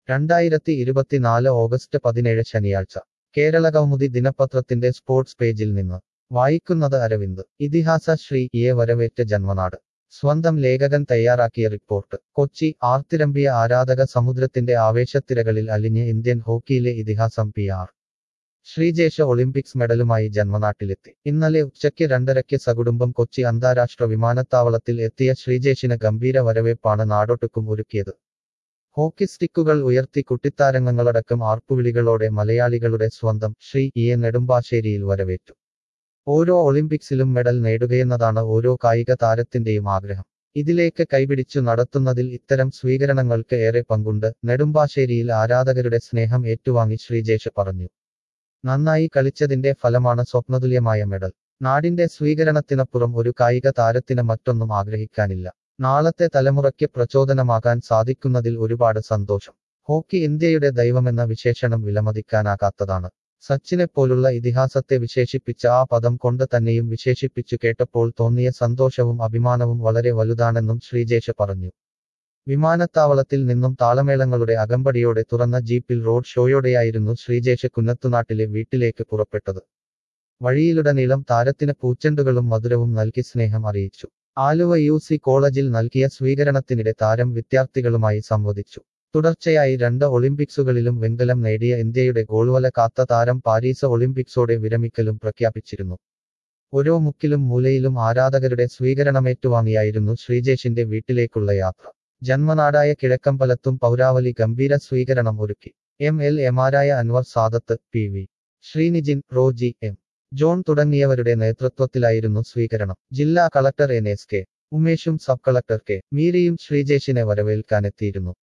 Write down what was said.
രണ്ടായിരത്തി ഇരുപത്തിനാല് ഓഗസ്റ്റ് പതിനേഴ് ശനിയാഴ്ച കേരളകൗമുദി ദിനപത്രത്തിന്റെ സ്പോർട്സ് പേജിൽ നിന്ന് വായിക്കുന്നത് അരവിന്ദ് ഇതിഹാസ ശ്രീ ഇയെ വരവേറ്റ ജന്മനാട് സ്വന്തം ലേഖകൻ തയ്യാറാക്കിയ റിപ്പോർട്ട് കൊച്ചി ആർത്തിരമ്പിയ ആരാധക സമുദ്രത്തിന്റെ ആവേശത്തിരകളിൽ അലിഞ്ഞ് ഇന്ത്യൻ ഹോക്കിയിലെ ഇതിഹാസം പി ആർ ശ്രീജേഷ ഒളിമ്പിക്സ് മെഡലുമായി ജന്മനാട്ടിലെത്തി ഇന്നലെ ഉച്ചയ്ക്ക് രണ്ടരയ്ക്ക് സകുടുംബം കൊച്ചി അന്താരാഷ്ട്ര വിമാനത്താവളത്തിൽ എത്തിയ ശ്രീജേഷിന് ഗംഭീര വരവേപ്പാണ് നാടൊട്ടുക്കും ഒരുക്കിയത് ഹോക്കി സ്റ്റിക്കുകൾ ഉയർത്തി കുട്ടിത്താരങ്ങളടക്കം ആർപ്പുവിളികളോടെ മലയാളികളുടെ സ്വന്തം ശ്രീ ഇയെ നെടുമ്പാശ്ശേരിയിൽ വരവേറ്റു ഓരോ ഒളിമ്പിക്സിലും മെഡൽ നേടുകയെന്നതാണ് ഓരോ കായിക താരത്തിന്റെയും ആഗ്രഹം ഇതിലേക്ക് കൈപിടിച്ചു നടത്തുന്നതിൽ ഇത്തരം സ്വീകരണങ്ങൾക്ക് ഏറെ പങ്കുണ്ട് നെടുമ്പാശ്ശേരിയിൽ ആരാധകരുടെ സ്നേഹം ഏറ്റുവാങ്ങി ശ്രീജേഷ് പറഞ്ഞു നന്നായി കളിച്ചതിന്റെ ഫലമാണ് സ്വപ്നതുല്യമായ മെഡൽ നാടിന്റെ സ്വീകരണത്തിനപ്പുറം ഒരു കായിക താരത്തിന് മറ്റൊന്നും ആഗ്രഹിക്കാനില്ല നാളത്തെ തലമുറയ്ക്ക് പ്രചോദനമാകാൻ സാധിക്കുന്നതിൽ ഒരുപാട് സന്തോഷം ഹോക്കി ഇന്ത്യയുടെ ദൈവമെന്ന വിശേഷണം വിലമതിക്കാനാകാത്തതാണ് സച്ചിനെപ്പോലുള്ള ഇതിഹാസത്തെ വിശേഷിപ്പിച്ച ആ പദം കൊണ്ട് തന്നെയും വിശേഷിപ്പിച്ചു കേട്ടപ്പോൾ തോന്നിയ സന്തോഷവും അഭിമാനവും വളരെ വലുതാണെന്നും ശ്രീജേഷ് പറഞ്ഞു വിമാനത്താവളത്തിൽ നിന്നും താളമേളങ്ങളുടെ അകമ്പടിയോടെ തുറന്ന ജീപ്പിൽ റോഡ് ഷോയോടെയായിരുന്നു ശ്രീജേഷ് കുന്നത്തുനാട്ടിലെ വീട്ടിലേക്ക് പുറപ്പെട്ടത് വഴിയിലുടനീളം താരത്തിന് പൂച്ചെണ്ടുകളും മധുരവും നൽകി സ്നേഹം അറിയിച്ചു ആലുവ യു സി കോളേജിൽ നൽകിയ സ്വീകരണത്തിനിടെ താരം വിദ്യാർത്ഥികളുമായി സംവദിച്ചു തുടർച്ചയായി രണ്ട് ഒളിമ്പിക്സുകളിലും വെങ്കലം നേടിയ ഇന്ത്യയുടെ ഗോൾവല കാത്ത താരം പാരീസ് ഒളിമ്പിക്സോടെ വിരമിക്കലും പ്രഖ്യാപിച്ചിരുന്നു ഓരോ മുക്കിലും മൂലയിലും ആരാധകരുടെ സ്വീകരണമേറ്റുവാങ്ങിയായിരുന്നു ശ്രീജേഷിന്റെ വീട്ടിലേക്കുള്ള യാത്ര ജന്മനാടായ കിഴക്കമ്പലത്തും പൗരാവലി ഗംഭീര സ്വീകരണം ഒരുക്കി എം എൽ എമാരായ Anwar Sadath P V Sreenijin Roji M John തുടങ്ങിയവരുടെ നേതൃത്വത്തിലായിരുന്നു സ്വീകരണം ജില്ലാ കളക്ടർ എൻ എസ് കെ ഉമേഷും സബ് കളക്ടർ കെ മീരയും ശ്രീജേഷിനെ വരവേൽക്കാനെത്തിയിരുന്നു